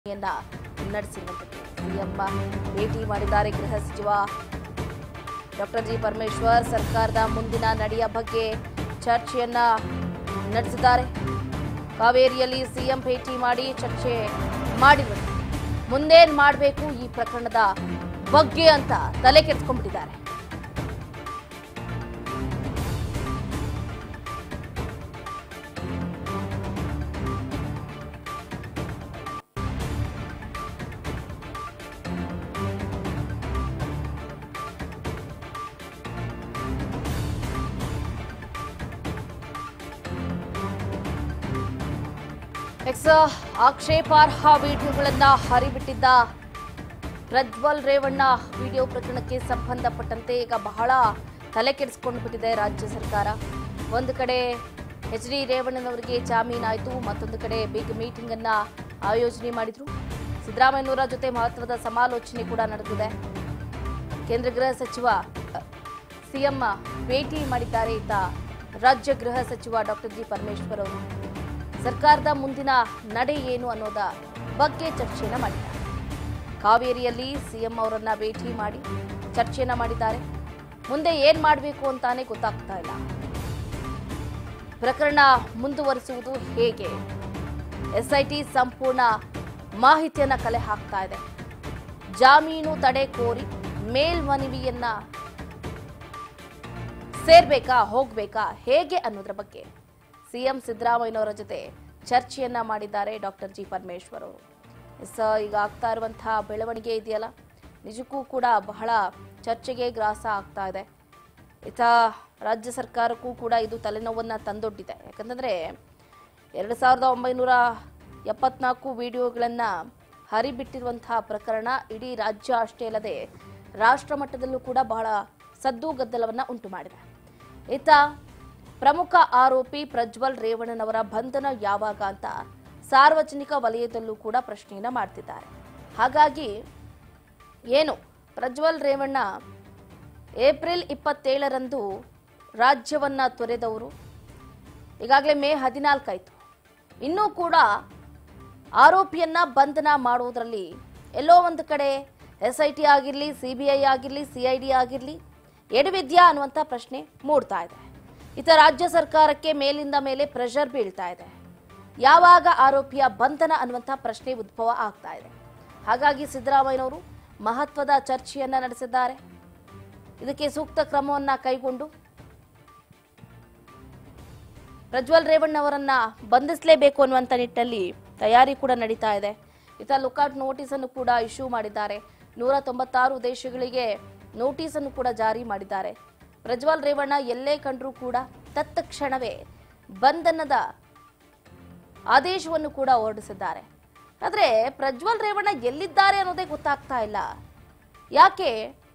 ಯನ್ನ ನಡೆಸಿರುವಂಥದ್ದು ಸಿಎಂ ಭೇಟಿ ಮಾಡಿದ್ದಾರೆ ಗೃಹ ಸಚಿವ ಡಾಕ್ಟರ್ ಜಿ ಪರಮೇಶ್ವರ್ ಸರ್ಕಾರದ ಮುಂದಿನ ನಡೆಯ ಬಗ್ಗೆ ಚರ್ಚೆಯನ್ನ ನಡೆಸಿದ್ದಾರೆ ಕಾವೇರಿಯಲ್ಲಿ ಸಿಎಂ ಭೇಟಿ ಮಾಡಿ ಚರ್ಚೆ ಮಾಡಿದರು ಮುಂದೇನ್ ಮಾಡಬೇಕು ಈ ಪ್ರಕರಣದ ಬಗ್ಗೆ ಅಂತ ತಲೆ ಕೆಡ್ಸ್ಕೊಂಡ್ಬಿಟ್ಟಿದ್ದಾರೆ ಎಕ್ಸ್ ಆಕ್ಷೇಪಾರ್ಹ ವಿಡಿಯೋಗಳನ್ನ ಹರಿಬಿಟ್ಟಿದ್ದ ಪ್ರಜ್ವಲ್ ರೇವಣ್ಣ ವಿಡಿಯೋ ಪ್ರಕರಣಕ್ಕೆ ಸಂಬಂಧಪಟ್ಟಂತೆ ಈಗ ಬಹಳ ತಲೆ ಕೆಡಿಸ್ಕೊಂಡು ಬಿಟ್ಟಿದೆ ರಾಜ್ಯ ಸರ್ಕಾರ ಒಂದು ಕಡೆ ಎಚ್ ಡಿ ರೇವಣ್ಣನವರಿಗೆ ಜಾಮೀನಾಯಿತು ಮತ್ತೊಂದು ಕಡೆ ಬಿಗ್ ಮೀಟಿಂಗ್ ಅನ್ನ ಆಯೋಜನೆ ಮಾಡಿದ್ರು ಸಿದ್ದರಾಮಯ್ಯನವರ ಜೊತೆ ಮಹತ್ವದ ಸಮಾಲೋಚನೆ ಕೂಡ ನಡೆದಿದೆ ಕೇಂದ್ರ ಗೃಹ ಸಚಿವ ಸಿಎಂ ಭೇಟಿ ಮಾಡಿದ್ದಾರೆ ಇತ್ತ ರಾಜ್ಯ ಗೃಹ ಸಚಿವ ಡಾಕ್ಟರ್ ಜಿ ಪರಮೇಶ್ವರ್ ಅವರು ಸರ್ಕಾರದ ಮುಂದಿನ ನಡೆ ಏನು ಅನ್ನೋದ ಬಗ್ಗೆ ಚರ್ಚೆಯನ್ನ ಮಾಡಿದ್ದಾರೆ ಕಾವೇರಿಯಲ್ಲಿ ಸಿಎಂ ಅವರನ್ನ ಭೇಟಿ ಮಾಡಿ ಚರ್ಚೆಯನ್ನ ಮಾಡಿದ್ದಾರೆ ಮುಂದೆ ಏನ್ ಮಾಡಬೇಕು ಅಂತಾನೆ ಗೊತ್ತಾಗ್ತಾ ಇಲ್ಲ ಪ್ರಕರಣ ಮುಂದುವರಿಸುವುದು ಹೇಗೆ ಎಸ್ಐಟಿ ಸಂಪೂರ್ಣ ಮಾಹಿತಿಯನ್ನ ಕಲೆ ಹಾಕ್ತಾ ಇದೆ ಜಾಮೀನು ತಡೆ ಕೋರಿ ಮೇಲ್ಮನವಿಯನ್ನ ಸೇರ್ಬೇಕಾ ಹೋಗ್ಬೇಕಾ ಹೇಗೆ ಅನ್ನೋದ್ರ ಬಗ್ಗೆ ಸಿಎಂ ಸಿದ್ದರಾಮಯ್ಯನವರ ಜೊತೆ ಚರ್ಚೆಯನ್ನ ಮಾಡಿದ್ದಾರೆ ಡಾಕ್ಟರ್ ಜಿ ಪರಮೇಶ್ವರ್ ಅವರು ಎಸ್ ಈಗ ಆಗ್ತಾ ಇರುವಂತಹ ಬೆಳವಣಿಗೆ ಇದೆಯಲ್ಲ ನಿಜಕ್ಕೂ ಕೂಡ ಬಹಳ ಚರ್ಚೆಗೆ ಗ್ರಾಸ ಆಗ್ತಾ ಇದೆ ಇತ ರಾಜ್ಯ ಸರ್ಕಾರಕ್ಕೂ ಕೂಡ ಇದು ತಲೆನೋವನ್ನ ತಂದೊಡ್ಡಿದೆ ಯಾಕಂತಂದ್ರೆ ಎರಡು ಸಾವಿರದ ಒಂಬೈನೂರ ಎಪ್ಪತ್ನಾಲ್ಕು ವಿಡಿಯೋಗಳನ್ನು ಹರಿಬಿಟ್ಟಿರುವಂತಹ ಪ್ರಕರಣ ಇಡೀ ರಾಜ್ಯ ಅಷ್ಟೇ ಅಲ್ಲದೆ ರಾಷ್ಟ್ರ ಮಟ್ಟದಲ್ಲೂ ಕೂಡ ಬಹಳ ಸದ್ದು ಗದ್ದಲವನ್ನ ಉಂಟು ಮಾಡಿದೆ ಇತ್ತ ಪ್ರಮುಖ ಆರೋಪಿ ಪ್ರಜ್ವಲ್ ರೇವಣ್ಣನವರ ಬಂಧನ ಯಾವಾಗ ಅಂತ ಸಾರ್ವಜನಿಕ ವಲಯದಲ್ಲೂ ಕೂಡ ಪ್ರಶ್ನೆಯನ್ನ ಮಾಡ್ತಿದ್ದಾರೆ ಹಾಗಾಗಿ ಏನು ಪ್ರಜ್ವಲ್ ರೇವಣ್ಣ ಏಪ್ರಿಲ್ ಇಪ್ಪತ್ತೇಳರಂದು ರಾಜ್ಯವನ್ನ ತೊರೆದವರು ಈಗಾಗಲೇ ಮೇ ಹದಿನಾಲ್ಕಾಯ್ತು ಇನ್ನೂ ಕೂಡ ಆರೋಪಿಯನ್ನ ಬಂಧನ ಮಾಡುವುದರಲ್ಲಿ ಎಲ್ಲೋ ಒಂದು ಕಡೆ ಎಸ್ ಐ ಟಿ ಆಗಿರಲಿ ಸಿ ಬಿ ಐ ಆಗಿರಲಿ ಸಿ ಐ ಡಿ ಆಗಿರಲಿ ಎಡವಿದ್ಯಾ ಅನ್ನುವಂಥ ಪ್ರಶ್ನೆ ಮೂಡ್ತಾ ಇದೆ ಇತ ರಾಜ್ಯ ಸರ್ಕಾರಕ್ಕೆ ಮೇಲಿಂದ ಮೇಲೆ ಪ್ರೆಷರ್ ಬೀಳ್ತಾ ಇದೆ ಯಾವಾಗ ಆರೋಪಿಯ ಬಂಧನ ಅನ್ನುವಂಥ ಪ್ರಶ್ನೆ ಉದ್ಭವ ಆಗ್ತಾ ಇದೆ ಹಾಗಾಗಿ ಸಿದ್ದರಾಮಯ್ಯನವರು ಮಹತ್ವದ ಚರ್ಚೆಯನ್ನ ನಡೆಸಿದ್ದಾರೆ ಇದಕ್ಕೆ ಸೂಕ್ತ ಕ್ರಮವನ್ನ ಕೈಗೊಂಡು ಪ್ರಜ್ವಲ್ ರೇವಣ್ಣ ಅವರನ್ನ ಬಂಧಿಸಲೇಬೇಕು ಅನ್ನುವಂಥ ನಿಟ್ಟಲ್ಲಿ ತಯಾರಿ ಕೂಡ ನಡೀತಾ ಇದೆ ಇತ ಲುಕೌಟ್ ನೋಟಿಸ್ ಅನ್ನು ಕೂಡ ಇಶ್ಯೂ ಮಾಡಿದ್ದಾರೆ ನೂರ ತೊಂಬತ್ತಾರು ದೇಶಗಳಿಗೆ ನೋಟಿಸ್ ಅನ್ನು ಕೂಡ ಜಾರಿ ಮಾಡಿದ್ದಾರೆ ಪ್ರಜ್ವಲ್ ರೇವಣ್ಣ ಎಲ್ಲೇ ಕಂಡ್ರೂ ಕೂಡ ತತ್ಕ್ಷಣವೇ ಬಂಧನದ ಆದೇಶವನ್ನು ಕೂಡ ಹೊರಡಿಸಿದ್ದಾರೆ ಆದ್ರೆ ಪ್ರಜ್ವಲ್ ರೇವಣ್ಣ ಎಲ್ಲಿದ್ದಾರೆ ಅನ್ನೋದೇ ಗೊತ್ತಾಗ್ತಾ ಇಲ್ಲ ಯಾಕೆ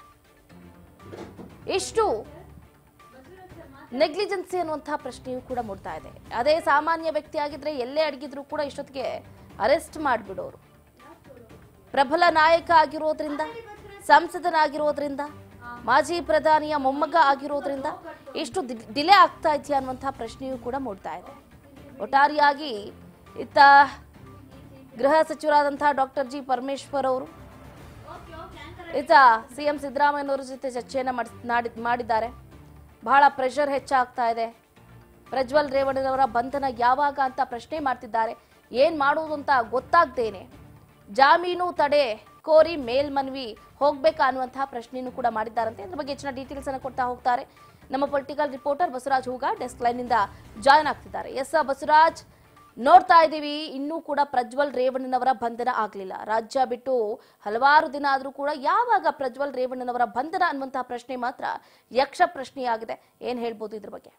ಇಷ್ಟು ನೆಗ್ಲಿಜೆನ್ಸಿ ಅನ್ನುವಂತಹ ಪ್ರಶ್ನೆಯೂ ಕೂಡ ಮೂಡ್ತಾ ಇದೆ ಅದೇ ಸಾಮಾನ್ಯ ವ್ಯಕ್ತಿ ಆಗಿದ್ರೆ ಎಲ್ಲೇ ಅಡಗಿದ್ರು ಕೂಡ ಇಷ್ಟೊತ್ತಿಗೆ ಅರೆಸ್ಟ್ ಮಾಡಿಬಿಡೋರು ಪ್ರಬಲ ನಾಯಕ ಆಗಿರೋದ್ರಿಂದ ಸಂಸದನಾಗಿರೋದ್ರಿಂದ ಮಾಜಿ ಪ್ರಧಾನಿಯ ಮೊಮ್ಮಗ ಆಗಿರೋದ್ರಿಂದ ಇಷ್ಟು ಡಿಲೇ ಆಗ್ತಾ ಇದೆಯಾ ಅನ್ನುವಂತಹ ಪ್ರಶ್ನೆಯೂ ಕೂಡ ಮೂಡ್ತಾ ಇದೆ ಒಟ್ಟಾರೆಯಾಗಿ ಇತ್ತ ಗೃಹ ಸಚಿವರಾದಂತಹ ಡಾಕ್ಟರ್ ಜಿ ಪರಮೇಶ್ವರ್ ಅವರು ಇತ್ತ ಸಿಎಂ ಸಿದ್ದರಾಮಯ್ಯನವರ ಜೊತೆ ಚರ್ಚೆಯನ್ನ ಮಾಡಿಸ್- ನಾಡಿ- ಮಾಡಿದ್ದಾರೆ ಬಹಳ ಪ್ರೆಷರ್ ಹೆಚ್ಚಾಗ್ತಾ ಇದೆ ಪ್ರಜ್ವಲ್ ರೇವಣ್ಣನವರ ಬಂಧನ ಯಾವಾಗ ಅಂತ ಪ್ರಶ್ನೆ ಮಾಡ್ತಿದ್ದಾರೆ ಏನ್ ಮಾಡುವುದು ಅಂತ ಗೊತ್ತಾಗ್ದೇನೆ ಜಾಮೀನು ತಡೆ ಕೋರಿ ಮೇಲ್ಮನವಿ ಹೋಗ್ಬೇಕಾ ಅನ್ನುವಂತಹ ಪ್ರಶ್ನೆಯನ್ನು ಕೂಡ ಮಾಡಿದ್ದಾರಂತೆ ಅದ್ರ ಬಗ್ಗೆ ಹೆಚ್ಚಿನ ಡೀಟೇಲ್ಸ್ ಅನ್ನು ಕೊಡ್ತಾ ಹೋಗ್ತಾರೆ ನಮ್ಮ ಪೊಲಿಟಿಕಲ್ ರಿಪೋರ್ಟರ್ ಬಸವರಾಜ್ ಹೂಗ ಡೆಸ್ಕ್ ಲೈನ್ ಇಂದ ಜಾಯ್ನ್ ಆಗ್ತಿದ್ದಾರೆ ಎಸ್ ಬಸವರಾಜ್ ನೋಡ್ತಾ ಇದ್ದೀವಿ ಇನ್ನೂ ಕೂಡ ಪ್ರಜ್ವಲ್ ರೇವಣ್ಣನವರ ಬಂಧನ ಆಗ್ಲಿಲ್ಲ ರಾಜ್ಯ ಬಿಟ್ಟು ಹಲವಾರು ದಿನ ಆದ್ರೂ ಕೂಡ ಯಾವಾಗ ಪ್ರಜ್ವಲ್ ರೇವಣ್ಣನವರ ಬಂಧನ ಅನ್ನುವಂತಹ ಪ್ರಶ್ನೆ ಮಾತ್ರ ಯಕ್ಷ ಪ್ರಶ್ನೆಯಾಗಿದೆ ಏನ್ ಹೇಳ್ಬೋದು ಇದ್ರ ಬಗ್ಗೆ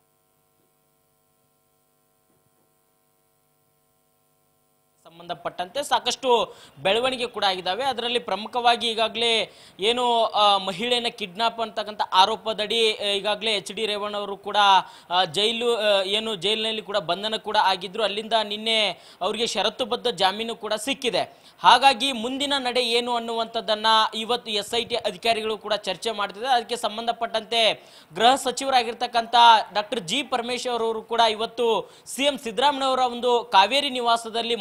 ಸಂಬಂಧಪಟ್ಟಂತೆ ಸಾಕಷ್ಟು ಬೆಳವಣಿಗೆ ಕೂಡ ಆಗಿದ್ದಾವೆ ಅದರಲ್ಲಿ ಪ್ರಮುಖವಾಗಿ ಈಗಾಗಲೇ ಏನು ಆ, ಮಹಿಳೆಯನ್ನ ಕಿಡ್ನಾಪ್ ಅಂತಕ್ಕಂಥ ಆರೋಪದಡಿ ಆ, ಈಗಾಗಲೇ ಎಚ್ ಡಿ ರೇವಣ್ಣವರು ಕೂಡ ಆ, ಜೈಲು ಆ, ಏನು ಜೈಲಿನಲ್ಲಿ ಕೂಡ ಬಂಧನ ಕೂಡ ಆಗಿದ್ರು ಅಲ್ಲಿಂದ ನಿನ್ನೆ ಅವರಿಗೆ ಷರತ್ತುಬದ್ಧ ಜಾಮೀನು ಕೂಡ ಸಿಕ್ಕಿದೆ ಹಾಗಾಗಿ ಮುಂದಿನ ನಡೆ ಏನು ಅನ್ನುವಂಥದ್ದನ್ನ ಇವತ್ತು ಎಸ್ ಐ ಟಿ ಅಧಿಕಾರಿಗಳು ಕೂಡ ಚರ್ಚೆ ಮಾಡ್ತಿದ್ದಾರೆ ಅದಕ್ಕೆ ಸಂಬಂಧಪಟ್ಟಂತೆ ಗೃಹ ಸಚಿವರಾಗಿರ್ತಕ್ಕಂಥ ಡಾಕ್ಟರ್ ಜಿ ಪರಮೇಶ್ವರ್ ಅವರು ಕೂಡ ಇವತ್ತು ಸಿಎಂ ಸಿದ್ದರಾಮಯ್ಯವರ ಒಂದು ಕಾವೇರಿ ನಿವಾಸದಲ್ಲಿ ಮಹತ್ವದ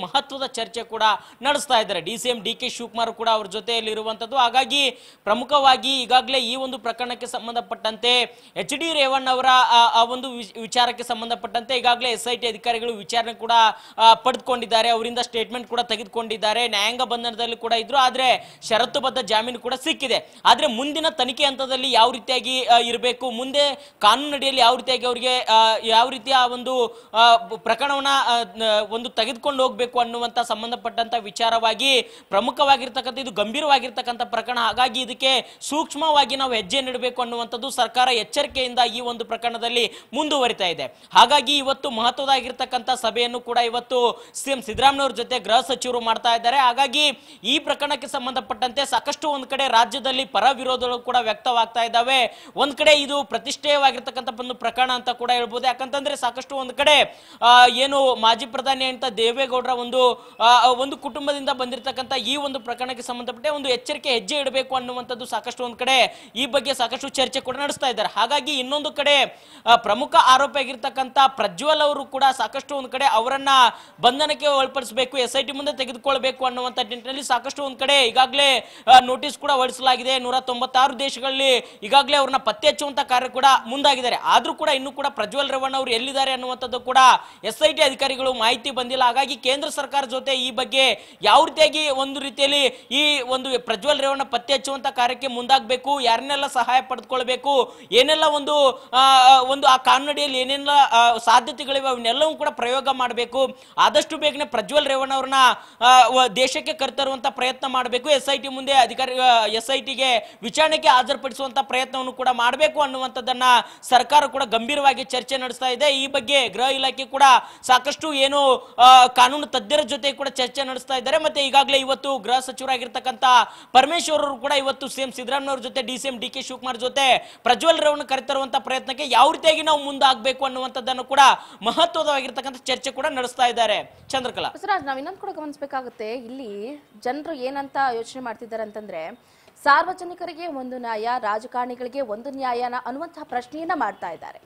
ಅನ್ನುವಂಥದ್ದು ಚರ್ಚೆ ಕೂಡ ನಡೆಸ್ತಾ ಇದ್ದಾರೆ D C M D K Shivakumar ಕೂಡ ಅವ್ರ ಜೊತೆಯಲ್ಲಿ ಇರುವಂಥದ್ದು ಹಾಗಾಗಿ ಪ್ರಮುಖವಾಗಿ ಈಗಾಗಲೇ ಈ ಒಂದು ಪ್ರಕರಣಕ್ಕೆ ಸಂಬಂಧಪಟ್ಟಂತೆ ಎಚ್ ಡಿ ರೇವಣ್ಣ ಅವರ ಆ, ಆ ಒಂದು ವಿಚ್- ವಿಚಾರಕ್ಕೆ ಸಂಬಂಧಪಟ್ಟಂತೆ ಈಗಾಗಲೇ ಎಸ್ ಐ ಟಿ ಅಧಿಕಾರಿಗಳು ವಿಚಾರಣೆ ಕೂಡ ಆ, ಪಡೆದುಕೊಂಡಿದ್ದಾರೆ ಅವರಿಂದ ಸ್ಟೇಟ್ಮೆಂಟ್ ಕೂಡ ತೆಗೆದುಕೊಂಡಿದ್ದಾರೆ ನ್ಯಾಯಾಂಗ ಬಂಧನದಲ್ಲಿ ಕೂಡ ಇದ್ರು ಆದ್ರೆ ಷರತ್ತುಬದ್ಧ ಜಾಮೀನು ಕೂಡ ಸಿಕ್ಕಿದೆ ಆದ್ರೆ ಮುಂದಿನ ತನಿಖೆ ಹಂತದಲ್ಲಿ ಯಾವ ರೀತಿಯಾಗಿ ಇರಬೇಕು ಮುಂದೆ ಕಾನೂನು ಅಡಿಯಲ್ಲಿ ಯಾವ ರೀತಿಯಾಗಿ ಅವರಿಗೆ ಆ, ಯಾವ ರೀತಿಯ ಒಂದು ಆ, ಬ- ಪ್ರಕರಣವನ್ನ ಆ, ನ- ಒಂದು ತೆಗೆದುಕೊಂಡು ಹೋಗ್ಬೇಕು ಅನ್ನುವಂತ ಸಂಬಂಧಪಟ್ಟಂತ ವಿಚಾರವಾಗಿ ಪ್ರಮುಖವಾಗಿರ್ತಕ್ಕಂಥ ಇದು ಗಂಭೀರವಾಗಿರ್ತಕ್ಕಂಥ ಪ್ರಕರಣ ಹಾಗಾಗಿ ಇದಕ್ಕೆ ಸೂಕ್ಷ್ಮವಾಗಿ ನಾವು ಹೆಜ್ಜೆ ನೀಡಬೇಕು ಅನ್ನುವಂಥದ್ದು ಸರ್ಕಾರ ಎಚ್ಚರಿಕೆಯಿಂದ ಈ ಒಂದು ಪ್ರಕರಣದಲ್ಲಿ ಮುಂದುವರಿತಾ ಇದೆ ಹಾಗಾಗಿ ಇವತ್ತು ಮಹತ್ವದಾಗಿರ್ತಕ್ಕಂಥ ಸಭೆಯನ್ನು ಕೂಡ ಇವತ್ತು ಸಿಎಂ ಸಿದ್ದರಾಮಯ್ಯವ್ರ ಜೊತೆ ಗೃಹ ಸಚಿವರು ಮಾಡ್ತಾ ಇದ್ದಾರೆ ಹಾಗಾಗಿ ಈ ಪ್ರಕರಣಕ್ಕೆ ಸಂಬಂಧಪಟ್ಟಂತೆ ಸಾಕಷ್ಟು ಒಂದ್ ಕಡೆ ರಾಜ್ಯದಲ್ಲಿ ಪರ ವಿರೋಧಗಳು ಕೂಡ ವ್ಯಕ್ತವಾಗ್ತಾ ಇದ್ದಾವೆ ಒಂದ್ ಕಡೆ ಇದು ಪ್ರತಿಷ್ಠೆಯವಾಗಿರ್ತಕ್ಕಂಥ ಒಂದು ಪ್ರಕರಣ ಅಂತ ಕೂಡ ಹೇಳ್ಬೋದು ಯಾಕಂತಂದ್ರೆ ಸಾಕಷ್ಟು ಒಂದ್ ಕಡೆ ಆ, ಏನು ಮಾಜಿ ಪ್ರಧಾನಿ ಅಂತ ದೇವೇಗೌಡರ ಒಂದು ಆ, ಒಂದು ಕುಟುಂಬದಿಂದ ಬಂದಿರತಕ್ಕಂಥ ಈ ಒಂದು ಪ್ರಕರಣಕ್ಕೆ ಸಂಬಂಧಪಟ್ಟ ಒಂದು ಎಚ್ಚರಿಕೆ ಹೆಜ್ಜೆ ಇಡಬೇಕು ಅನ್ನುವಂಥದ್ದು ಸಾಕಷ್ಟು ಒಂದ್ ಕಡೆ ಈ ಬಗ್ಗೆ ಸಾಕಷ್ಟು ಚರ್ಚೆ ಕೂಡ ನಡೆಸ್ತಾ ಇದ್ದಾರೆ ಹಾಗಾಗಿ ಇನ್ನೊಂದು ಕಡೆ ಆ, ಪ್ರಮುಖ ಆರೋಪ ಆಗಿರ್ತಕ್ಕಂಥ ಪ್ರಜ್ವಲ್ ಅವರು ಕೂಡ ಸಾಕಷ್ಟು ಒಂದ್ ಕಡೆ ಅವರನ್ನ ಬಂಧನಕ್ಕೆ ಒಳಪಡಿಸಬೇಕು ಎಸ್ ಐ ಟಿ ಮುಂದೆ ತೆಗೆದುಕೊಳ್ಬೇಕು ಅನ್ನುವಂಥ ನಿಟ್ಟಿನಲ್ಲಿ ಸಾಕಷ್ಟು ಒಂದ್ ಕಡೆ ಈಗಾಗಲೇ ನೋಟಿಸ್ ಕೂಡ ಹೊರಡಿಸಲಾಗಿದೆ ನೂರ ತೊಂಬತ್ತಾರು ದೇಶಗಳಲ್ಲಿ ಈಗಾಗಲೇ ಅವ್ರನ್ನ ಪತ್ತೆ ಹಚ್ಚುವಂತ ಕಾರ್ಯ ಕೂಡ ಮುಂದಾಗಿದ್ದಾರೆ ಆದ್ರೂ ಕೂಡ ಇನ್ನೂ ಕೂಡ ಪ್ರಜ್ವಲ್ ರೇವಣ್ಣ ಅವರು ಎಲ್ಲಿದ್ದಾರೆ ಅನ್ನುವಂಥದ್ದು ಕೂಡ ಎಸ್ ಐ ಟಿ ಅಧಿಕಾರಿಗಳು ಮಾಹಿತಿ ಬಂದಿಲ್ಲ ಹಾಗಾಗಿ ಕೇಂದ್ರ ಸರ್ಕಾರ ಜೊತೆ ಈ ಬಗ್ಗೆ ಯಾವ ರೀತಿಯಾಗಿ ಒಂದು ರೀತಿಯಲ್ಲಿ ಈ ಒಂದು ಪ್ರಜ್ವಲ್ ರೇವಣ್ಣ ಪತ್ತೆ ಹಚ್ಚುವಂತ ಕಾರ್ಯಕ್ಕೆ ಮುಂದಾಗಬೇಕು ಯಾರನ್ನೆಲ್ಲ ಸಹಾಯ ಪಡೆದುಕೊಳ್ಬೇಕು ಏನೆಲ್ಲ ಒಂದು ಆ, ಒಂದು ಆ ಕಾನೂನಡಿಯಲ್ಲಿ ಏನೆಲ್ಲ ಆ, ಸಾಧ್ಯತೆಗಳಿವೆ ಅವನ್ನೆಲ್ಲವೂ ಕೂಡ ಪ್ರಯೋಗ ಮಾಡಬೇಕು ಆದಷ್ಟು ಬೇಗನೆ ಪ್ರಜ್ವಲ್ ರೇವಣ್ಣ ಅವ್ರನ್ನ ಆ, ವ- ದೇಶಕ್ಕೆ ಕರೆತರುವಂತ ಪ್ರಯತ್ನ ಮಾಡಬೇಕು ಎಸ್ ಐ ಟಿ ಮುಂದೆ ಅಧಿಕಾರಿ ಎಸ್ ಐ ಟಿಗೆ ವಿಚಾರಣೆಗೆ ಹಾಜರುಪಡಿಸುವಂತ ಪ್ರಯತ್ನವನ್ನು ಕೂಡ ಮಾಡಬೇಕು ಅನ್ನುವಂಥದ್ದನ್ನ ಸರ್ಕಾರ ಕೂಡ ಗಂಭೀರವಾಗಿ ಚರ್ಚೆ ನಡೆಸ್ತಾ ಇದೆ ಈ ಬಗ್ಗೆ ಗೃಹ ಇಲಾಖೆ ಕೂಡ ಸಾಕಷ್ಟು ಏನು ಆ, ಕಾನೂನು ತಜ್ಞರ ಜೊತೆ ಕೂಡ ಚರ್ಚೆ ನಡೆಸ್ತಾ ಇದ್ದಾರೆ ಮತ್ತೆ ಈಗಾಗಲೇ ಇವತ್ತು ಗೃಹ ಸಚಿವರಾಗಿರ್ತಕ್ಕಂಥ ಪರಮೇಶ್ವರ್ ಅವರು ಕೂಡ ಇವತ್ತು ಸಿಎಂ ಸಿದ್ದರಾಮಯ್ಯ ಅವ್ರ ಜೊತೆ D C M D K Shivakumar ಜೊತೆ ಪ್ರಜ್ವಲ್ ರೇವಣ್ಣ ಕರೆತರುವಂತ ಪ್ರಯತ್ನಕ್ಕೆ ಯಾವ ರೀತಿಯಾಗಿ ನಾವು ಮುಂದಾಗಬೇಕು ಅನ್ನುವಂಥದ್ದನ್ನು ಕೂಡ ಮಹತ್ವದವಾಗಿರ್ತಕ್ಕಂಥ ಚರ್ಚೆ ಕೂಡ ನಡೆಸ್ತಾ ಇದ್ದಾರೆ ಚಂದ್ರಕಲಾ ಬಸವರಾಜ್ ನಾವ್ ಇನ್ನೊಂದು ಕೂಡ ಗಮನಿಸಬೇಕಾಗುತ್ತೆ ಇಲ್ಲಿ ಜನರು ಏನಂತ ಯೋಚನೆ ಮಾಡ್ತಿದ್ದಾರೆ ಅಂತಂದ್ರೆ ಸಾರ್ವಜನಿಕರಿಗೆ ಒಂದು ನ್ಯಾಯ ರಾಜಕಾರಣಿಗಳಿಗೆ ಒಂದು ನ್ಯಾಯನ ಅನ್ನುವಂತಹ ಪ್ರಶ್ನೆಯನ್ನ ಮಾಡ್ತಾ ಇದ್ದಾರೆ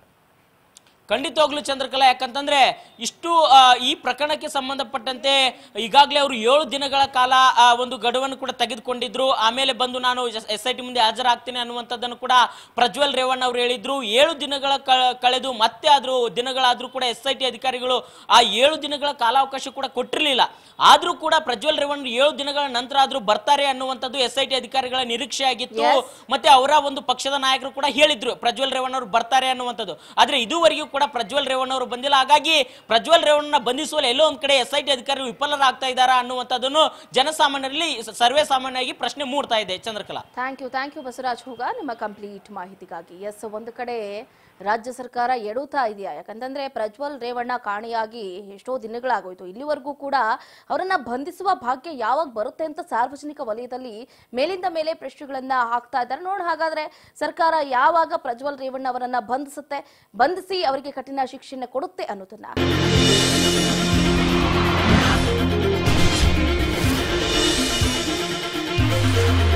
ಖಂಡಿತವಾಗ್ಲೂ ಚಂದ್ರಕಲಾ ಯಾಕಂತಂದ್ರೆ ಇಷ್ಟು ಆ, ಈ ಪ್ರಕರಣಕ್ಕೆ ಸಂಬಂಧಪಟ್ಟಂತೆ ಈಗಾಗಲೇ ಅವರು ಏಳು ದಿನಗಳ ಕಾಲ ಆ, ಒಂದು ಗಡುವನ್ನು ಕೂಡ ತೆಗೆದುಕೊಂಡಿದ್ರು ಆಮೇಲೆ ಬಂದು ನಾನು ಎಸ್ ಐ ಟಿ ಮುಂದೆ ಹಾಜರಾಗ್ತೀನಿ ಅನ್ನುವಂಥದ್ದನ್ನು ಕೂಡ ಪ್ರಜ್ವಲ್ ರೇವಣ್ಣ ಅವರು ಹೇಳಿದ್ರು ಏಳು ದಿನಗಳ ಕ- ಕಳೆದು ಮತ್ತೆ ಆದ್ರೂ ದಿನಗಳಾದ್ರೂ ಕೂಡ ಎಸ್ ಐ ಟಿ ಅಧಿಕಾರಿಗಳು ಆ ಏಳು ದಿನಗಳ ಕಾಲಾವಕಾಶ ಕೂಡ ಕೊಟ್ಟಿರಲಿಲ್ಲ ಆದ್ರೂ ಕೂಡ ಪ್ರಜ್ವಲ್ ರೇವಣ್ಣ ಏಳು ದಿನಗಳ ನಂತರ ಆದ್ರೂ ಬರ್ತಾರೆ ಅನ್ನುವಂಥದ್ದು ಎಸ್ ಐ ಟಿ ಅಧಿಕಾರಿಗಳ ನಿರೀಕ್ಷೆ ಆಗಿತ್ತು Yes. ಮತ್ತೆ ಅವರ ಒಂದು ಪಕ್ಷದ ನಾಯಕರು ಕೂಡ ಹೇಳಿದ್ರು ಪ್ರಜ್ವಲ್ ರೇವಣ್ಣ ಅವರು ಬರ್ತಾರೆ ಅನ್ನುವಂಥದ್ದು ಆದ್ರೆ ಇದುವರೆಗೂ ಕೂಡ ಪ್ರಜ್ವಲ್ ರೇವಣ್ಣ ಅವರು ಬಂದಿಲ್ಲ ಹಾಗಾಗಿ ಪ್ರಜ್ವಲ್ ರೇವಣ್ಣ ಬಂಧಿಸುವಲ್ಲಿ ಎಲ್ಲೋ ಒಂದ್ ಕಡೆ ಎಸ್ ಐ ಟಿ ಅಧಿಕಾರಿಗಳು ವಿಫಲರಾಗ್ತಾ ಇದ್ದಾರಾ ಅನ್ನುವಂಥದ್ದನ್ನು ಜನಸಾಮಾನ್ಯರಲ್ಲಿ ಸರ್ವೇ ಸಾಮಾನ್ಯವಾಗಿ ಪ್ರಶ್ನೆ ಮೂಡ್ತಾ ಇದೆ Chandrakala thank you thank you Basavaraj ಹೋಗ ನಿಮ್ಮ ಕಂಪ್ಲೀಟ್ ಮಾಹಿತಿಗಾಗಿ ಎಸ್ ಒಂದು ಕಡೆ ರಾಜ್ಯ ಸರ್ಕಾರ ಎಡುತ್ತಾ ಇದೆಯಾ ಯಾಕಂತಂದ್ರೆ ಪ್ರಜ್ವಲ್ ರೇವಣ್ಣ ಕಾಣೆಯಾಗಿ ಎಷ್ಟೋ ದಿನಗಳಾಗೋಯ್ತು ಇಲ್ಲಿವರೆಗೂ ಕೂಡ ಅವರನ್ನ ಬಂಧಿಸುವ ಭಾಗ್ಯ ಯಾವಾಗ ಬರುತ್ತೆ ಅಂತ ಸಾರ್ವಜನಿಕ ವಲಯದಲ್ಲಿ ಮೇಲಿಂದ ಮೇಲೆ ಪ್ರಶ್ನೆಗಳನ್ನ ಹಾಕ್ತಾ ಇದ್ದಾರೆ ನೋಡಿ ಹಾಗಾದ್ರೆ ಸರ್ಕಾರ ಯಾವಾಗ ಪ್ರಜ್ವಲ್ ರೇವಣ್ಣ ಅವರನ್ನ ಬಂಧಿಸುತ್ತೆ ಬಂಧಿಸಿ ಅವರಿಗೆ ಕಠಿಣ ಶಿಕ್ಷೆನ ಕೊಡುತ್ತೆ ಅನ್ನೋದನ್ನ